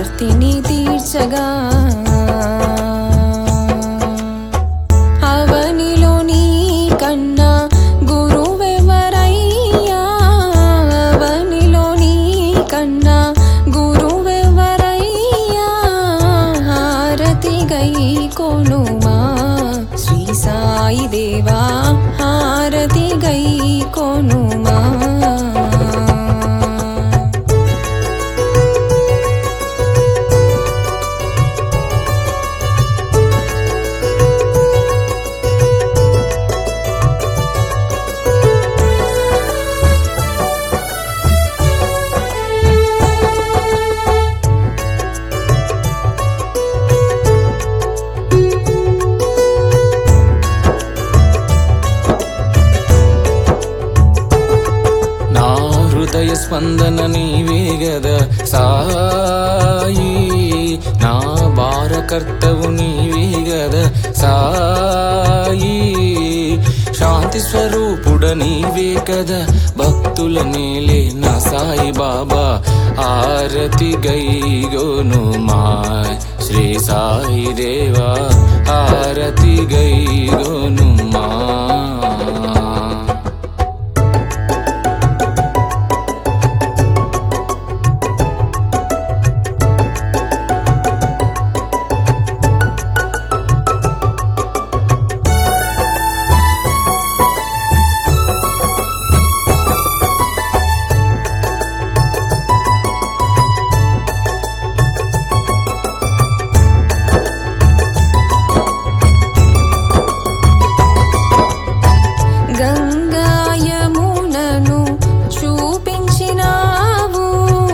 ఆర్తిని తీర్చగా అవనిలో నీ కన్నా గురువెవరయ్యా అవనిలో నీ కన్నా గురువెవరయ్యా హారతి గై కొనుమా శ్రీ సాయి దేవా హారతి గై కొనుమా నా హృదయ స్పందన నీవే గదా సాయి నా భారకర్తవు నీవే గదా సాయి శాంతి స్వరూపుడ నీవే కదా భక్తుల నేలే నా సాయి బాబా ఆరతి గైగోను మా శ్రీ సాయి దేవా ఆరతి గైగోను మా గంగాయమునను చూపించినావు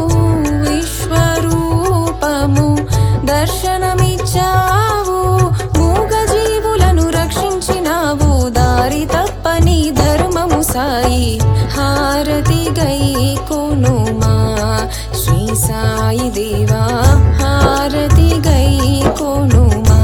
విశ్వరూపము దర్శనమిచ్చావు మూగ జీవులను రక్షించినావు దారి తప్పని ధర్మము సాయి హారతి గై కొనుమా శ్రీ సాయి దేవా హారతి గై కొనుమా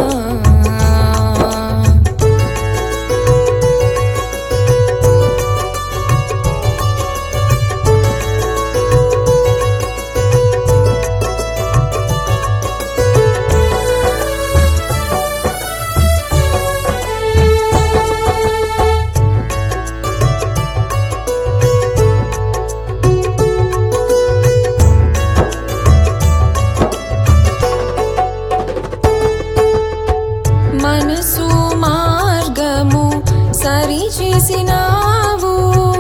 మనసు మార్గము సరి చేసినావు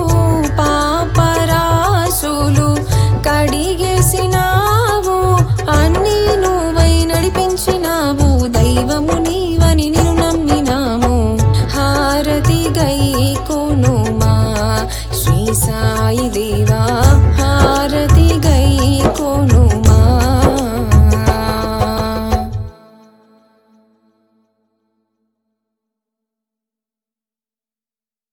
పాపరాసులు కడిగేసినావు అన్ని నువ్వై నడిపించినావు దైవము నీవని నిన్ను నమ్మినాము హారతి గై కొనుమా శ్రీ సాయి